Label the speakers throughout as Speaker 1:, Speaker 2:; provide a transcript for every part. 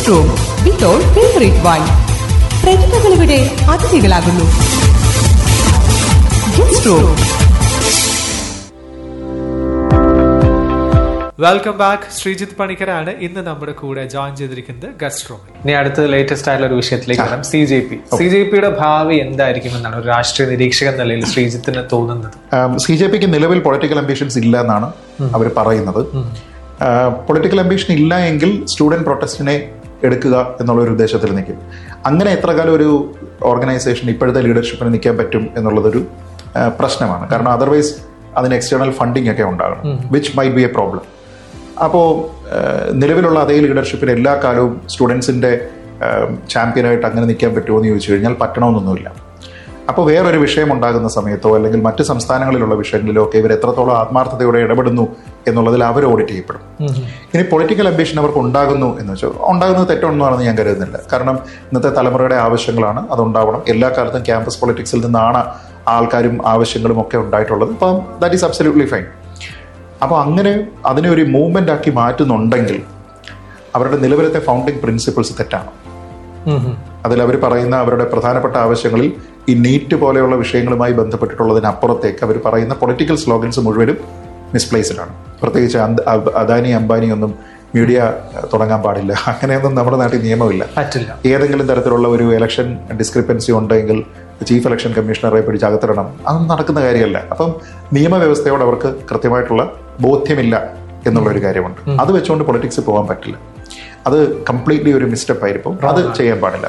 Speaker 1: Guest room with all favourite wine പ്രതിഭകൾ ഇവിടെ അതിഥികളാകുന്നു guest room
Speaker 2: welcome back Sreejith പണിക്കരാണ് ഇന്ന് നമ്മുടെ കൂടെ ജോയിൻ ചെയ്തിരിക്കുന്നത് ഗസ്റ്റ് റൂമിൽ ഇനി അടുത്ത ലേറ്റസ്റ്റ് ആയിട്ടുള്ള ഒരു വിഷയത്തിലേക്ക് വരാം C J P C J പിയുടെ ഭാവി എന്തായിരിക്കും എന്നാണ് ഒരു രാഷ്ട്രീയ നിരീക്ഷകൻ നിലയിൽ ശ്രീജിത്തിന് തോന്നുന്നത്
Speaker 3: സി ജെ പിക്ക് നിലവിൽ പൊളിറ്റിക്കൽ അംബിഷൻസ് ഇല്ല എന്നാണ് അവർ പറയുന്നത് പൊളിറ്റിക്കൽ അംബിഷൻ ഇല്ല എങ്കിൽ സ്റ്റുഡന്റ് പ്രൊട്ടസ്റ്റിനെ എടുക്കുക എന്നുള്ള ഒരു ഉദ്ദേശത്തിൽ നിൽക്കും അങ്ങനെ എത്ര കാലം ഒരു ഓർഗനൈസേഷൻ ഇപ്പോഴത്തെ ലീഡർഷിപ്പിന് നിൽക്കാൻ പറ്റും എന്നുള്ളതൊരു ആ, പ്രശ്നമാണ് കാരണം അതർവൈസ് അതിന് എക്സ്റ്റേണൽ ഫണ്ടിങ് ഒക്കെ ഉണ്ടാകണം which might be a problem അപ്പോൾ നിലവിലുള്ള അതേ ലീഡർഷിപ്പിന് എല്ലാ കാലവും സ്റ്റുഡൻസിന്റെ ചാമ്പ്യനായിട്ട് അങ്ങനെ നിൽക്കാൻ പറ്റുമോ എന്ന് ചോദിച്ചു കഴിഞ്ഞാൽ പറ്റണമെന്നൊന്നുമില്ല അപ്പോൾ വേറൊരു വിഷയം ഉണ്ടാകുന്ന സമയത്തോ അല്ലെങ്കിൽ മറ്റ് സംസ്ഥാനങ്ങളിലുള്ള വിഷയങ്ങളിലോ ഒക്കെ ഇവർ എത്രത്തോളം ആത്മാർത്ഥതയോടെ ഇടപെടുന്നു എന്നുള്ളതിൽ അവർ ഓഡിറ്റ് ചെയ്യപ്പെടും ഇനി പൊളിറ്റിക്കൽ അംബിഷൻ അവർക്ക് ഉണ്ടാകുന്നു എന്ന് വെച്ചാൽ ഉണ്ടാകുന്നത് തെറ്റൊന്നുമാണെന്ന് ഞാൻ കരുതുന്നില്ല കാരണം ഇന്നത്തെ തലമുറയുടെ ആവശ്യങ്ങളാണ് അതുണ്ടാവണം എല്ലാ കാലത്തും ക്യാമ്പസ് പൊളിറ്റിക്സിൽ നിന്നാണ് ആൾക്കാരും ആവശ്യങ്ങളും ഒക്കെ ഉണ്ടായിട്ടുള്ളത് അപ്പം ദാറ്റ് ഈസ് അബ്സല്യൂട്ട്ലി ഫൈൻ അപ്പോൾ അങ്ങനെ അതിനെ ഒരു മൂവ്മെന്റ് ആക്കി മാറ്റുന്നുണ്ടെങ്കിൽ അവരുടെ നിലവിലത്തെ ഫൗണ്ടിങ് പ്രിൻസിപ്പിൾസ് തെറ്റാണ് അതിൽ അവർ പറയുന്ന അവരുടെ പ്രധാനപ്പെട്ട ആവശ്യങ്ങളിൽ ഈ നീറ്റ് പോലെയുള്ള വിഷയങ്ങളുമായി ബന്ധപ്പെട്ടിട്ടുള്ളതിനപ്പുറത്തേക്ക് അവർ പറയുന്ന പൊളിറ്റിക്കൽ സ്ലോഗൻസ് മുഴുവനും മിസ്പ്ലേസ്ഡ് ആണ് പ്രത്യേകിച്ച് അന്ത- അബ്- അദാനി അംബാനി ഒന്നും മീഡിയ തുടങ്ങാൻ പാടില്ല അങ്ങനെയൊന്നും നമ്മുടെ നാട്ടിൽ നിയമമില്ല
Speaker 2: പറ്റില്ല
Speaker 3: ഏതെങ്കിലും തരത്തിലുള്ള ഒരു ഇലക്ഷൻ ഡിസ്ക്രിപ്പൻസി ഉണ്ടെങ്കിൽ ചീഫ് ഇലക്ഷൻ കമ്മീഷണറെ പിടിച്ച് അകത്തിടണം അതൊന്നും നടക്കുന്ന കാര്യമല്ല അപ്പം നിയമവ്യവസ്ഥയോട് അവർക്ക് കൃത്യമായിട്ടുള്ള ബോധ്യമില്ല എന്നുള്ള ഒരു കാര്യമുണ്ട് അത് വെച്ചുകൊണ്ട് പൊളിറ്റിക്സ് പോകാൻ പറ്റില്ല അത് കംപ്ലീറ്റ്ലി ഒരു മിസ്റ്റപ്പ് ആയിരിക്കും അത് ചെയ്യാൻ പാടില്ല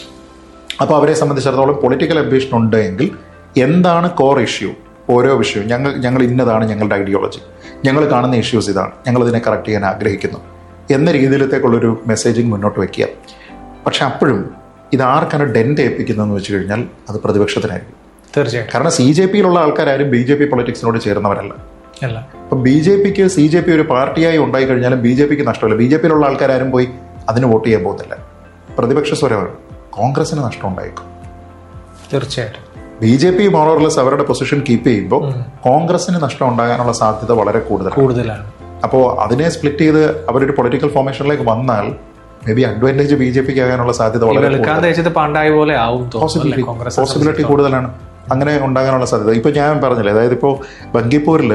Speaker 3: അപ്പോൾ അവരെ സംബന്ധിച്ചിടത്തോളം പൊളിറ്റിക്കൽ അംബിഷൻ ഉണ്ട് എങ്കിൽ എന്താണ് കോർ ഇഷ്യൂ ഓരോ വിഷയവും ഞങ്ങൾ ഞങ്ങൾ ഇന്നതാണ് ഞങ്ങളുടെ ഐഡിയോളജി ഞങ്ങൾ കാണുന്ന ഇഷ്യൂസ് ഇതാണ് ഞങ്ങൾ ഇതിനെ കറക്റ്റ് ചെയ്യാൻ ആഗ്രഹിക്കുന്നു എന്ന രീതിയിലത്തേക്കുള്ളൊരു മെസ്സേജിങ് മുന്നോട്ട് വയ്ക്കുക പക്ഷെ അപ്പോഴും ഇത് ആർക്കാണ് ഡെൻറ്റ് ഏൽപ്പിക്കുന്നതെന്ന് വെച്ച് കഴിഞ്ഞാൽ അത് പ്രതിപക്ഷത്തിനായിരിക്കും
Speaker 2: തീർച്ചയായിട്ടും
Speaker 3: കാരണം സി ജെ പിയിലുള്ള ആൾക്കാരും ബി ജെ പി പൊളിറ്റിക്സിനോട് ചേർന്നവരല്ല
Speaker 2: അല്ല
Speaker 3: അപ്പം ബി ജെ പിക്ക് സി ജെ പി ഒരു പാർട്ടിയായി ഉണ്ടായി കഴിഞ്ഞാലും ബി ജെ പിക്ക് നഷ്ടമില്ല ബി ജെ പിയിലുള്ള ആൾക്കാരും പോയി അതിന് വോട്ട് ചെയ്യാൻ പോകുന്നില്ല പ്രതിപക്ഷ സ്വരമാണ് കോൺഗ്രസിന് നഷ്ടം ഉണ്ടായേക്കും
Speaker 2: തീർച്ചയായിട്ടും
Speaker 3: ബി ജെ പി മോറോർലെസ് അവരുടെ പൊസിഷൻ കീപ്പ് ചെയ്യുമ്പോൾ കോൺഗ്രസിന് നഷ്ടം ഉണ്ടാകാനുള്ള സാധ്യത വളരെ കൂടുതലാണ്
Speaker 2: കൂടുതലാണ്
Speaker 3: അപ്പോൾ അതിനെ സ്പ്ലിറ്റ് ചെയ്ത് അവരൊരു പൊളിറ്റിക്കൽ ഫോർമേഷനിലേക്ക് വന്നാൽ maybe advantage B J പിക്ക് ആകാനുള്ള സാധ്യത
Speaker 2: ഈ
Speaker 3: വളരെ
Speaker 2: വെളുക്കാൻ തേച്ചത് പണ്ടായ പോലെ ആവും തോന്നുന്നു അല്ലേ? കോൺഗ്രസ്
Speaker 3: പോസിബിലിറ്റി കൂടുതലാണ് അങ്ങനെ ഉണ്ടാകാനുള്ള സാധ്യത ഇപ്പൊ ഞാൻ പറഞ്ഞില്ലേ അതായത് ഇപ്പോൾ ബങ്കിപ്പൂരിൽ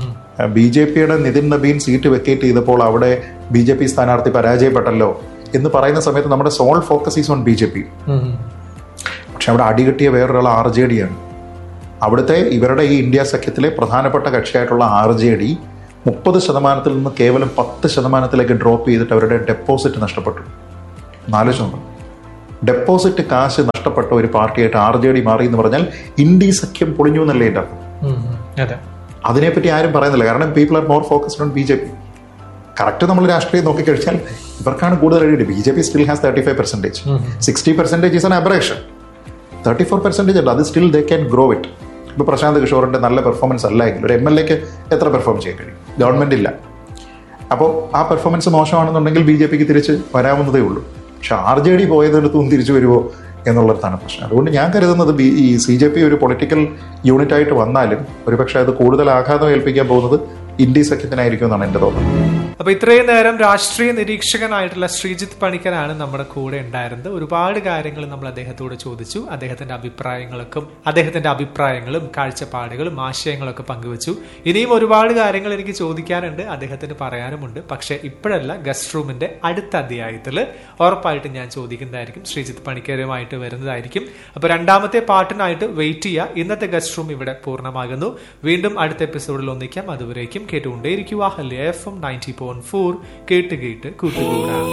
Speaker 3: ബി ജെ പിയുടെ നിതിൻ നബീൻ സീറ്റ് വെക്കേറ്റ് ചെയ്തപ്പോൾ അവിടെ ബി ജെ പി സ്ഥാനാർത്ഥി പരാജയപ്പെട്ടല്ലോ എന്ന് പറയുന്ന സമയത്ത് നമ്മുടെ sole focus is on B J P
Speaker 2: ഉം.
Speaker 3: പക്ഷെ അവിടെ അടികിട്ടിയ വേറൊരാൾ ആർ ജെ ഡി ആണ് അവിടുത്തെ ഇവരുടെ ഈ ഇന്ത്യ സഖ്യത്തിലെ പ്രധാനപ്പെട്ട കക്ഷിയായിട്ടുള്ള ആർ ജെ ഡി മുപ്പത് ശതമാനത്തിൽ നിന്ന് കേവലം പത്ത് ശതമാനത്തിലേക്ക് ഡ്രോപ്പ് ചെയ്തിട്ട് അവരുടെ ഡെപ്പോസിറ്റ് നഷ്ടപ്പെട്ടു നാലോചിച്ചു ഡെപ്പോസിറ്റ് കാശ് നഷ്ടപ്പെട്ട ഒരു പാർട്ടിയായിട്ട് ആർ ജെ ഡി മാറി എന്ന് പറഞ്ഞാൽ ഇന്ത്യ സഖ്യം പൊളിഞ്ഞു എന്നല്ലേ എൻ്റെ അർത്ഥം
Speaker 2: ഉം. ഉം. അതെ
Speaker 3: അതിനെപ്പറ്റി ആരും പറയുന്നില്ല കാരണം people are more focused on B J P correct നമ്മൾ രാഷ്ട്രീയം നോക്കിക്കഴിഞ്ഞാൽ ഇവർക്കാണ് കൂടുതൽ idea B J P still has thirty five percentage sixty percentage is an aberration thirty four percentage ഉണ്ട് അത് still they can grow it ഇപ്പോൾ പ്രശാന്ത് കിഷോറിന്റെ നല്ല performance അല്ല എങ്കിൽ ഒരു എം എൽ എക്ക് എത്ര പെർഫോം ചെയ്യാൻ കഴിയും ഗവൺമെന്റ് ഇല്ല അപ്പോൾ ആ പെർഫോമൻസ് മോശമാണെന്നുണ്ടെങ്കിൽ ബി ജെ പിക്ക് തിരിച്ച് വരാവുന്നതേ ഉള്ളൂ പക്ഷെ ആർ ജെ ഡി പോയതിനടുത്തും തിരിച്ചു വരുമോ എന്നുള്ളതാണ് പ്രശ്നം അതുകൊണ്ട് ഞാൻ കരുതുന്നത് ബി ഈ സി ജെ പി ഒരു പൊളിറ്റിക്കൽ യൂണിറ്റ് ആയിട്ട് വന്നാലും ഒരുപക്ഷെ അത് കൂടുതൽ ആഘാതം ഏൽപ്പിക്കാൻ പോകുന്നത് ഇന്ത്യ സഖ്യത്തിനായിരിക്കും എന്നാണ് എൻ്റെ തോന്നുന്നത്
Speaker 2: അപ്പൊ ഇത്രയും നേരം രാഷ്ട്രീയ നിരീക്ഷകനായിട്ടുള്ള ശ്രീജിത്ത് പണിക്കരാണ് നമ്മുടെ കൂടെ ഉണ്ടായിരുന്നത് ഒരുപാട് കാര്യങ്ങൾ നമ്മൾ അദ്ദേഹത്തോട് ചോദിച്ചു അദ്ദേഹത്തിന്റെ അഭിപ്രായങ്ങളൊക്കെ അദ്ദേഹത്തിന്റെ അഭിപ്രായങ്ങളും കാഴ്ചപ്പാടുകളും ആശയങ്ങളൊക്കെ പങ്കുവച്ചു ഇനിയും ഒരുപാട് കാര്യങ്ങൾ എനിക്ക് ചോദിക്കാനുണ്ട് അദ്ദേഹത്തിന് പറയാനുമുണ്ട് പക്ഷെ ഇപ്പോഴല്ല ഗസ്റ്റ് റൂമിന്റെ അടുത്ത അധ്യായത്തിൽ ഉറപ്പായിട്ട് ഞാൻ ചോദിക്കുന്നതായിരിക്കും ശ്രീജിത്ത് പണിക്കരുമായിട്ട് വരുന്നതായിരിക്കും അപ്പൊ രണ്ടാമത്തെ പാട്ടിനായിട്ട് വെയിറ്റ് ചെയ്യുക ഇന്നത്തെ ഗസ്റ്റ് റൂം ഇവിടെ പൂർണ്ണമാകുന്നു വീണ്ടും അടുത്ത എപ്പിസോഡിൽ ഒന്നിക്കാം അതുവരേക്കും കേട്ടുകൊണ്ടേയിരിക്കുക ഹല്യ F M ninety point four കേട്ട് കേട്ട് കൂട്ടുകൂടാ